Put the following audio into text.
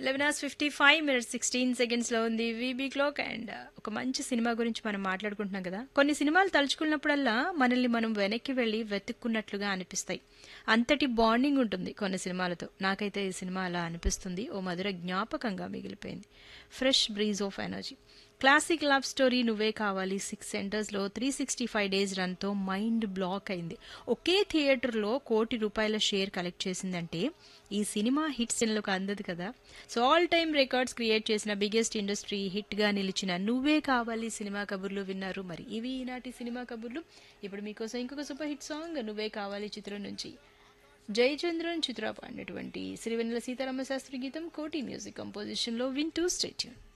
eleven hours fifty five minutes sixteen సెకండ్స్లో ఉంది VB clock and ఒక మంచి సినిమా గురించి మనం మాట్లాడుకుంటున్నాం కదా కొన్ని సినిమాలు తలుచుకున్నప్పుడల్లా మనల్ని మనం వెనక్కి వెళ్ళి వెతుక్కున్నట్లుగా అనిపిస్తాయి అంతటి బాండింగ్ ఉంటుంది కొన్ని సినిమాలతో నాకైతే ఈ సినిమా అలా అనిపిస్తుంది ఓ మధుర జ్ఞాపకంగా మిగిలిపోయింది fresh breeze of energy classic love story Nuvve Kavali six సెంటర్స్లో త్రీ సిక్స్టీ ఫైవ్ డేస్ రన్తో మైండ్ బ్లాక్ అయింది ఒకే థియేటర్లో కోటి రూపాయల షేర్ కలెక్ట్ చేసిందంటే ఈ సినిమా హిట్ సినిమాలకు అందదు కదా so all time records create చేసిన బిగ్గెస్ట్ ఇండస్ట్రీ హిట్గా నిలిచిన నువ్వే కావాలి సినిమా కబుర్లు విన్నారు మరి ఇవి ఈనాటి సినిమా కబుర్లు ఇప్పుడు మీకోసం ఇంకొక సూపర్ హిట్ సాంగ్ నువ్వే కావాలి చిత్రం నుంచి జయచంద్రన్ చిత్ర పాడినటువంటి శ్రీవెన్నెల సీతారామ శాస్త్రి గీతం కోటి మ్యూజిక్ కంపోజిషన్లో వింటూ స్టేట్యూన్